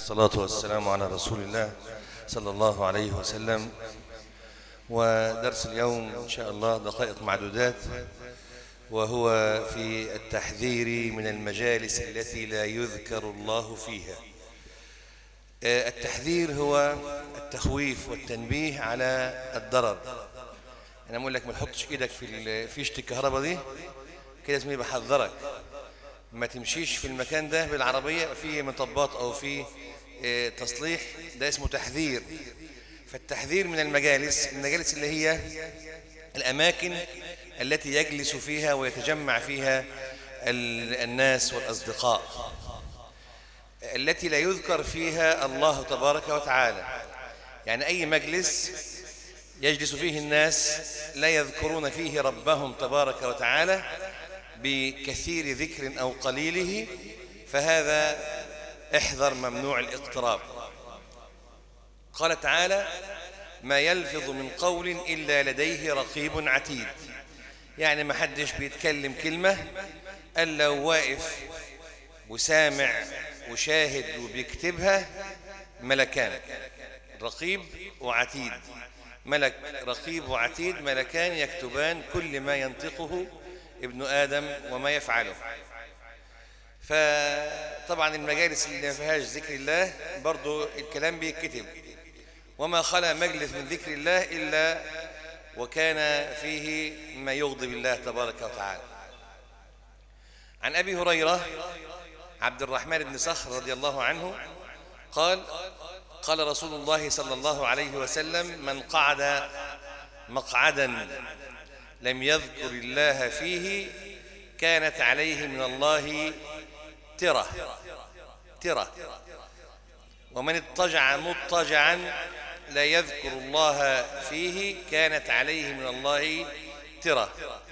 والصلاة والسلام على رسول الله صلى الله عليه وسلم ودرس اليوم إن شاء الله دقائق معدودات وهو في التحذير من المجالس التي لا يذكر الله فيها آه، التحذير هو التخويف والتنبيه على الضرر انا بقول لك ما تحطش ايدك في ال- فيشه الكهرباء دي كده اسمي بحذرك ما تمشيش في المكان ده بالعربيه فيه مطبات او فيه آه، تصليح ده اسمه تحذير فالتحذير من المجالس المجالس اللي هي الاماكن التي يجلس فيها ويتجمع فيها ال- الناس والاصدقاء التي لا يذكر فيها الله تبارك وتعالى يعني أي مجلس يجلس فيه الناس لا يذكرون فيه ربهم تبارك وتعالى بكثير ذكر أو قليله فهذا احذر ممنوع الاقتراب قال تعالى ما يلفظ من قول إلا لديه رقيب عتيد يعني ما حدش بيتكلم كلمة إلا واقف وسامع وشاهد وبيكتبها ملكان رقيب وعتيد ملك رقيب وعتيد ملكان يكتبان كل ما ينطقه ابن آدم وما يفعله فطبعا المجالس اللي ما فيهاش ذكر الله برضو الكلام بيتكتب وما خلا مجلس من ذكر الله إلا وكان فيه ما يغضب الله تبارك وتعالى عن أبي هريرة عبد الرحمن بن صخر رضي الله عنه قال قال رسول الله صلى الله عليه وسلم من قعد مقعدا لم يذكر الله فيه كانت عليه من الله ترة ترة ومن اضطجع مضطجعا لا يذكر الله فيه كانت عليه من الله ترة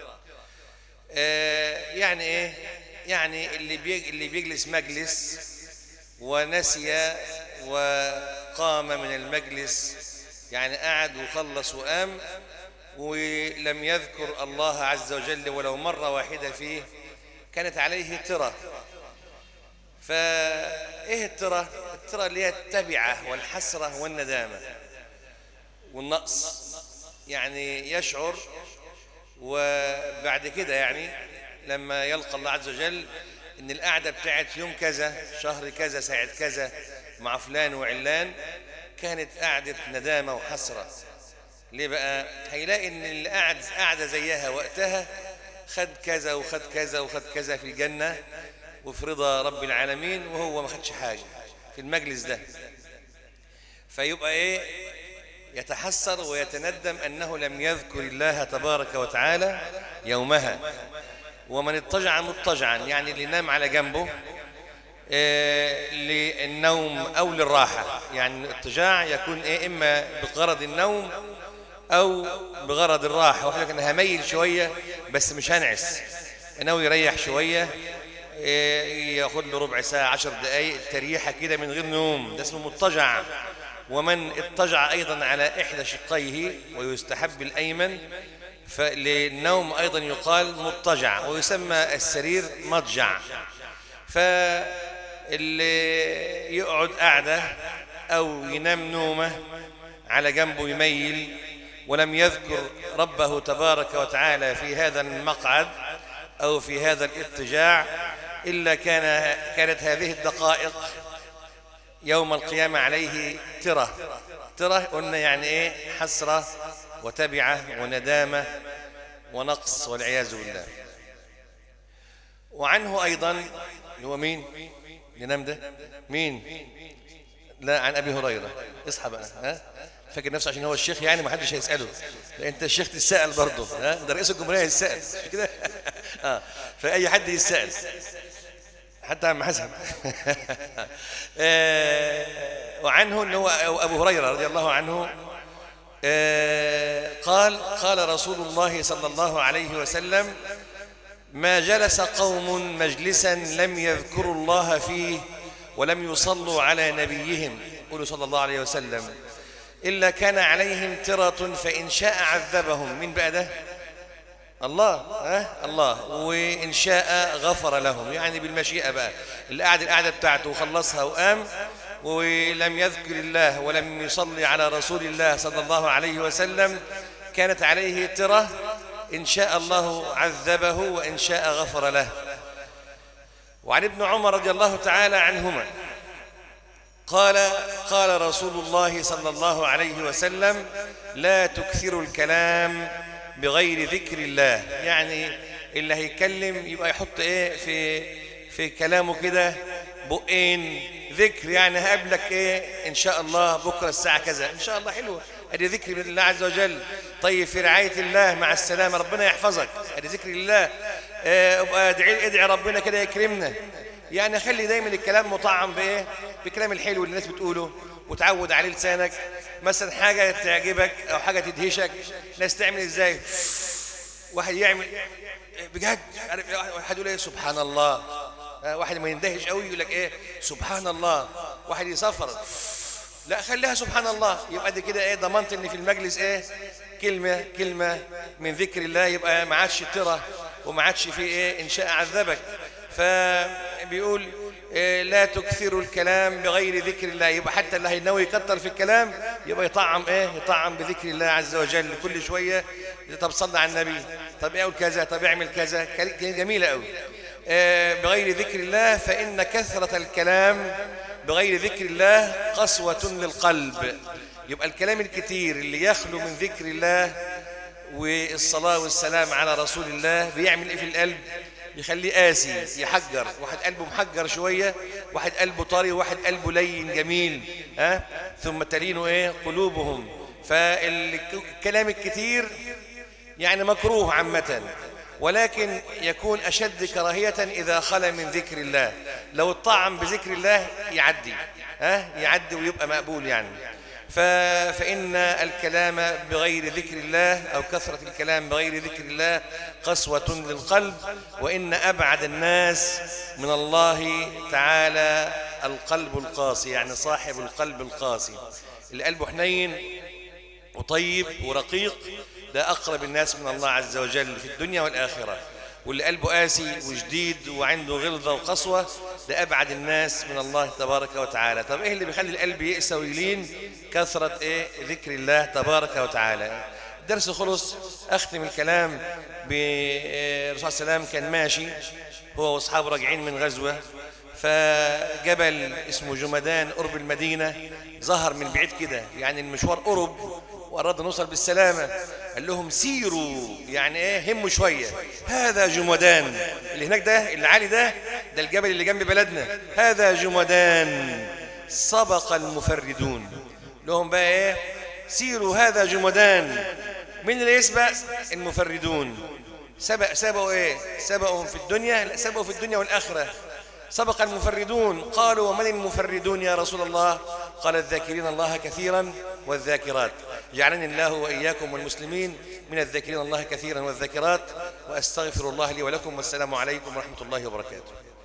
آه، يعني ايه يعني اللي بيج- اللي بيجلس مجلس ونسي وقام من المجلس يعني قعد وخلص وقام ولم يذكر الله عز وجل ولو مرة واحدة فيه كانت عليه ترى فايه الترى الترى اللي هي التبعة والحسرة والندامة والنقص يعني يشعر وبعد كده يعني لما يلقى الله عز وجل ان القعده بتاعت يوم كذا شهر كذا ساعه كذا مع فلان وعلان كانت قعده ندامه وحسره ليه بقى هيلاقي ان اللي قعد قعده زيها وقتها خد كذا وخد كذا وخد كذا في الجنه وفي رضا رب العالمين وهو ما خدش حاجه في المجلس ده فيبقى ايه يتحسر ويتندم أنه لم يذكر الله تبارك وتعالى يومها ومن اضطجع مضطجعا يعني اللي نام على جنبه آه، للنوم أو للراحة يعني الاضطجاع يكون إيه إما بغرض النوم أو بغرض الراحة واحد يقول لك أنا هميل شوية بس مش هنعس ناوي يريح شوية آه، ياخد له ربع ساعة عشر دقايق تريحة كده من غير نوم ده اسمه مضطجع ومن اضطجع أيضا على إحدى شقيه ويستحب الأيمن فللنوم أيضا يقال مضطجع ويسمى السرير مضجع فاللي يقعد قعدة أو ينام نومة على جنبه يميل ولم يذكر ربه تبارك وتعالى في هذا المقعد أو في هذا الاضطجاع إلا كان كانت هذه الدقائق يوم القيامة عليه ترى ترى قلنا يعني ايه حسرة وتبعة وندامة ونقص والعياذ بالله وعنه أيضا اللي هو مين ينام ده مين لا عن أبي هريرة اصحى بقى ها فاكر نفسه عشان هو الشيخ يعني ما حدش هيسأله لا انت الشيخ تسأل برضه ها ده رئيس الجمهورية يسأل مش كده اه فأي حد يسأل حتى عم حسن آه، وعنه انه هو ابو هريره رضي الله عنه آه، قال قال رسول الله صلى الله عليه وسلم ما جلس قوم مجلسا لم يذكروا الله فيه ولم يصلوا على نبيهم قولوا صلى الله عليه وسلم إلا كان عليهم ترة فإن شاء عذبهم من بقى ده الله ها الله وإن شاء غفر لهم يعني بالمشيئة بقى اللي قعد القعدة بتاعته وخلصها وقام ولم يذكر الله ولم يصلي على رسول الله صلى الله عليه وسلم كانت عليه ترة إن شاء الله عذبه وإن شاء غفر له وعن ابن عمر رضي الله تعالى عنهما قال قال رسول الله صلى الله عليه وسلم لا تكثروا الكلام بغير ذكر الله يعني اللي هيتكلم يبقى يحط ايه في في كلامه كده بقين ذكر يعني هقابلك ايه ان شاء الله بكره الساعه كذا ان شاء الله حلوه ادي ذكر من الله عز وجل طيب في رعايه الله مع السلامه ربنا يحفظك ادي ذكر الله اه ابقى ادعي ادعي ربنا كده يكرمنا يعني خلي دايما الكلام مطعم بايه بكلام الحلو اللي الناس بتقوله وتعود عليه لسانك مثلا حاجه تعجبك او حاجه تدهشك ناس تعمل ازاي واحد يعمل بجد عارف واحد يقول ايه سبحان الله واحد ما يندهش قوي يقول لك ايه سبحان الله واحد يصفر لا خليها سبحان الله يبقى دي كده ايه ضمنت ان في المجلس ايه كلمه كلمه من ذكر الله يبقى ما عادش ترى وما عادش في ايه ان شاء عذبك فبيقول إيه لا تكثروا الكلام بغير ذكر الله يبقى حتى اللي هينوي يكتر في الكلام يبقى يطعم ايه يطعم بذكر الله عز وجل كل شويه طب صلى على النبي طب اقول كذا طب اعمل كذا جميله قوي إيه بغير ذكر الله فان كثره الكلام بغير ذكر الله قسوه للقلب يبقى الكلام الكتير اللي يخلو من ذكر الله والصلاه والسلام على رسول الله بيعمل ايه في القلب يخليه قاسي يحجر واحد قلبه محجر شوية واحد قلبه طري واحد قلبه لين جميل ها ثم تلين ايه قلوبهم فالكلام الكتير يعني مكروه عامة ولكن يكون أشد كراهية إذا خلى من ذكر الله لو الطعم بذكر الله يعدي ها يعدي ويبقى مقبول يعني فإن الكلام بغير ذكر الله أو كثرة الكلام بغير ذكر الله قسوة للقلب وإن أبعد الناس من الله تعالى القلب القاسي يعني صاحب القلب القاسي اللي قلبه حنين وطيب ورقيق ده أقرب الناس من الله عز وجل في الدنيا والآخرة واللي قلبه قاسي وجديد وعنده غلظة وقسوة ده أبعد الناس من الله تبارك وتعالى طب إيه اللي بيخلي القلب يئسى ويلين كثرة إيه ذكر الله تبارك وتعالى درس خلص أختم الكلام بالرسول صلى الله عليه وسلم كان ماشي هو وأصحابه راجعين من غزوة فجبل اسمه جمدان قرب المدينة ظهر من بعيد كده يعني المشوار قرب وأراد نوصل بالسلامة قال لهم سيروا يعني ايه هموا شوية هذا جمدان اللي هناك ده اللي عالي ده ده الجبل اللي جنب بلدنا هذا جمدان سبق المفردون لهم بقى ايه سيروا هذا جمدان مين اللي يسبق المفردون سبق سبقوا ايه سبقهم في الدنيا لا سبقوا في الدنيا والآخرة سبق المفردون قالوا ومن المفردون يا رسول الله قال الذاكرين الله كثيرا والذاكرات جعلني الله وإياكم والمسلمين من الذاكرين الله كثيرا والذاكرات وأستغفر الله لي ولكم والسلام عليكم ورحمة الله وبركاته